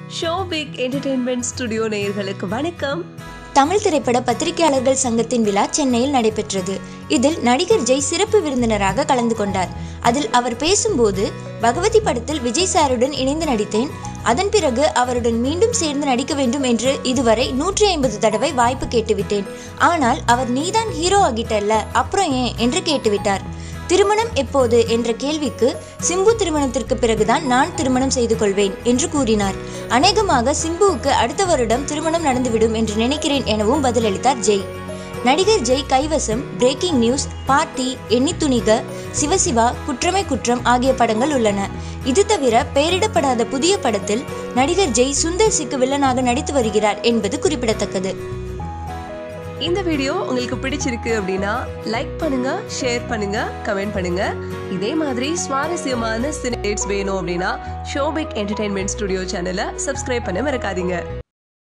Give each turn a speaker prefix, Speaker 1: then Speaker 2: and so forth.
Speaker 1: ஷோபிக் entertainment studio நேயர்களுக்கு வணக்கம்
Speaker 2: தமிழ் திரைப்பட பத்திரிகையாளர்கள் சங்கத்தின் விழா சென்னையில் நடைபெற்றது இதில் நடிகர் ஜெய் சிறப்பு விருந்தினராக கலந்து கொண்டார் அதில் அவர் பேசும்போது பகவதி படத்தில் விஜய் சாருடன் இணைந்து நடித்தேன் அதன் பிறகு அவருடன் மீண்டும் சேர்ந்து நடிக்க வேண்டும் என்று இதுவரை நூற்றி ஐம்பது தடவை வாய்ப்பு கேட்டுவிட்டேன் ஆனால் அவர் நீதான் ஹீரோ ஆகிட்டல்ல அப்புறம் ஏன் என்று கேட்டுவிட்டார் திருமணம் எப்போது என்ற கேள்விக்கு சிம்பு திருமணத்திற்கு பிறகுதான் நான் திருமணம் செய்து கொள்வேன் என்று கூறினார் அநேகமாக சிம்புவுக்கு அடுத்த வருடம் திருமணம் நடந்துவிடும் என்று நினைக்கிறேன் எனவும் பதிலளித்தார் ஜெய் நடிகர் ஜெய் கைவசம் பிரேக்கிங் நியூஸ் பார்ட்டி எண்ணி துணிக சிவசிவா குற்றமே குற்றம் ஆகிய படங்கள் உள்ளன இது தவிர பெயரிடப்படாத புதிய படத்தில் நடிகர் ஜெய் சுந்தர் சிக்கு வில்லனாக நடித்து வருகிறார் என்பது குறிப்பிடத்தக்கது
Speaker 1: இந்த வீடியோ உங்களுக்கு பிடிச்சிருக்கு அப்படின்னா லைக் பண்ணுங்க ஷேர் பண்ணுங்க கமெண்ட் பண்ணுங்க இதே மாதிரி சுவாரஸ்யமான சினேட்ஸ் வேணும் அப்படின்னா ஷோபிக் என்டர்டெயின்மெண்ட் ஸ்டுடியோ சேனலை சப்ஸ்கிரைப் பண்ண மறக்காதீங்க